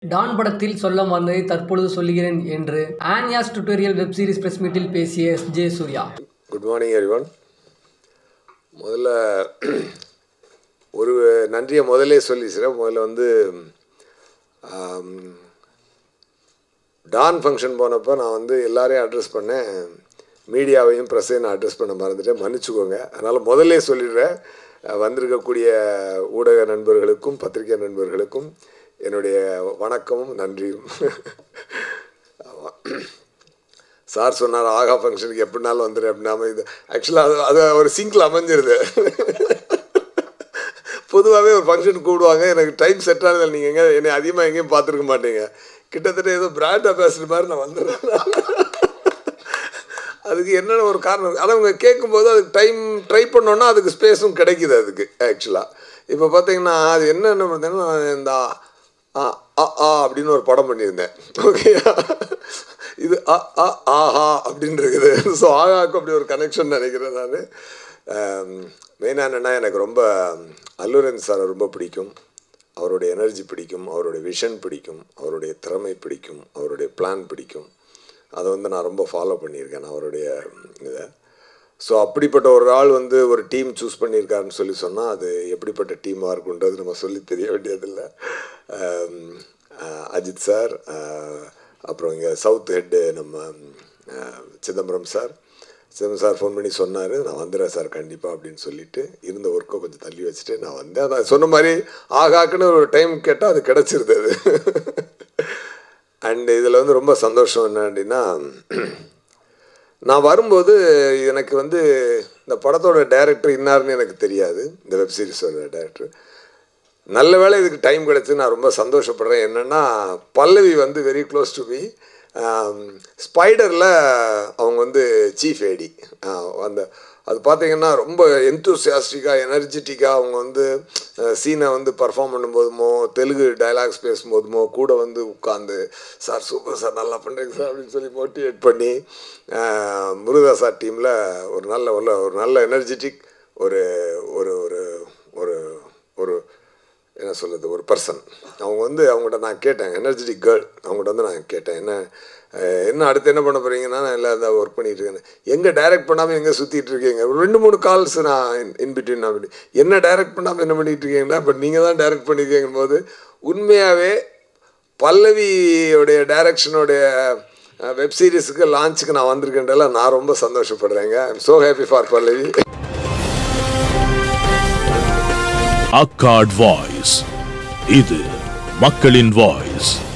Don படத்தில் சொல்ல மறந்ததை தற்பொழுது சொல்லுகிறேன் என்று Anya's tutorial web series press மீட்டில் பேசிய S J Suriya good morning everyone முதல்ல ஒரு நன்றியை முதல்லே சொல்லிக்கிறேன் முதல்ல வந்து ஆம், டான் ஃபங்க்ஷன் போனப்போ நான் வந்து எல்லாரையும் அட்ரஸ் பண்ணேன் மீடியாவையும் ப்ரெஸ்ஸையும் நான் அட்ரஸ் பண்ண மறந்துட்டேன் மன்னிச்சுக்கோங்க அதனால் முதல்லே சொல்லிடுறேன் அஹ், வந்திருக்கக்கூடிய ஊடக நண்பர்களுக்கும் பத்திரிகை நண்பர்களுக்கும் என்னுடைய வணக்கமும் நன்றியும் ஆமா. சார் சொன்னார் ஆகா ஃபங்க்ஷனுக்கு எப்படினாலும் வந்துடு அப்படின்னாம இது ஆக்சுவலாக அது அது ஒரு சிங்கில் அமைஞ்சிருது பொதுவாகவே ஒரு ஃபங்க்ஷன் கூப்பிடுவாங்க எனக்கு டைம் செட் ஆனதில்லை நீங்கள் எங்கே என்னை அதிகமாக எங்கேயும் பார்த்துருக்க மாட்டீங்க கிட்டத்தட்ட ஏதோ பிராண்ட் அம்பாசிடர் மாதிரி நான் வந்துடுறேன் அதுக்கு என்னென்ன ஒரு காரணம் இருக்கு. ஆனால் அவங்க கேட்கும்போது அதுக்கு டைம் ட்ரை பண்ணோன்னா அதுக்கு ஸ்பேஸும் கிடைக்குது அதுக்கு ஆக்சுவலாக இப்போ பார்த்தீங்கன்னா அது என்னென்ன பார்த்தீங்கன்னா இந்த ஆ ஆ ஆ அப்படின்னு ஒரு படம் பண்ணியிருந்தேன் ஓகே இது அ அ ஆஹா அப்படின்னு இருக்குது ஸோ ஆகாக்கு அப்படி ஒரு கனெக்ஷன் நினைக்கிறேன் நான் மெயினாக என்னென்னா எனக்கு ரொம்ப அல்லுரன் சாரை ரொம்ப பிடிக்கும் அவருடைய எனர்ஜி பிடிக்கும் அவருடைய விஷன் பிடிக்கும் அவருடைய திறமை பிடிக்கும் அவருடைய பிளான் பிடிக்கும் அதை வந்து நான் ரொம்ப ஃபாலோ பண்ணியிருக்கேன் அவருடைய இதை ஸோ அப்படிப்பட்ட ஒரு ஆள் வந்து ஒரு டீம் சூஸ் பண்ணியிருக்காருன்னு சொல்லி சொன்னால் அது எப்படிப்பட்ட டீமாக இருக்குன்றது நம்ம சொல்லி தெரிய வேண்டியதில்லை ஆம், அஹ், அஜித் சார் அஹ், அப்புறம் இங்கே சவுத் ஹெட்டு நம்ம அஹ், Chidambaram sir Chidambaram sir phone பண்ணி சொன்னார் நான் வந்துடுறேன் சார் கண்டிப்பாக அப்படின்னு சொல்லிட்டு இருந்த ஒர்க்கை கொஞ்சம் தள்ளி வச்சுட்டு நான் வந்தேன் அதான் சொன்ன மாதிரி ஆகாக்குன்னு ஒரு டைம் கேட்டால் அது கிடச்சிருது அது அண்ட் இதில் வந்து ரொம்ப சந்தோஷம் என்ன அப்படின்னா நான் வரும்போது எனக்கு வந்து இந்த படத்தோட டைரக்டர் இன்னாருன்னு எனக்கு தெரியாது இந்த வெப் சீரிஸோட டைரக்டர் நல்ல வேளை இதுக்கு டைம் கிடச்சி நான் ரொம்ப சந்தோஷப்படுறேன் என்னென்னா பல்லவி வந்து வெரி க்ளோஸ் டு மீ ஸ்பைடரில் அவங்க வந்து சீஃப் ஏடி அந்த அது பார்த்தீங்கன்னா ரொம்ப எந்தூசியாஸ்டிக்காக எனர்ஜெட்டிக்காக அவங்க வந்து சீனை வந்து பர்ஃபார்ம் பண்ணும்போதுமோ தெலுங்கு டைலாக்ஸ் பேசும்போதுமோ கூட வந்து உட்காந்து சார் சூப்பர் சார் நல்லா பண்ணுறீங்க சார் அப்படின்னு சொல்லி மோட்டிவேட் பண்ணி அஹ், முருகதாசா டீமில் ஒரு நல்ல ஒரு ஒரு நல்ல எனர்ஜெட்டிக் ஒரு ஒரு ஒரு ஒரு ஒரு என்ன சொல்கிறது ஒரு பர்சன் அவங்க வந்து அவங்கள்ட்ட நான் கேட்டேன் எனர்ஜெட்டிக் கேர்ள் அவங்கள்ட்ட வந்து நான் கேட்டேன் என்ன அஹ், என்ன அடுத்து என்ன பண்ண போகிறீங்கன்னா நான் எல்லாம் இதாக ஒர்க் பண்ணிட்டு இருக்கேன் எங்கே டைரக்ட் பண்ணாமல் எங்கே சுற்றிட்டு இருக்கீங்க ஒரு ரெண்டு மூணு கால்ஸ் நான் இன்பிட்வீன் அப்படி என்ன டைரக்ட் பண்ணாமல் என்ன பண்ணிட்டு இருக்கீங்கன்னா பட் நீங்கள் தான் டைரக்ட் பண்ணியிருக்கீங்க போது உண்மையாகவே பல்லவியோடைய டைரக்ஷனுடைய வெப் சீரிஸுக்கு லான்ச்சுக்கு நான் வந்திருக்கேன்றல நான் ரொம்ப சந்தோஷப்படுறேங்க I'm so happy for Pallavi அக்காட் வாய்ஸ் இது மக்களின் வாய்ஸ்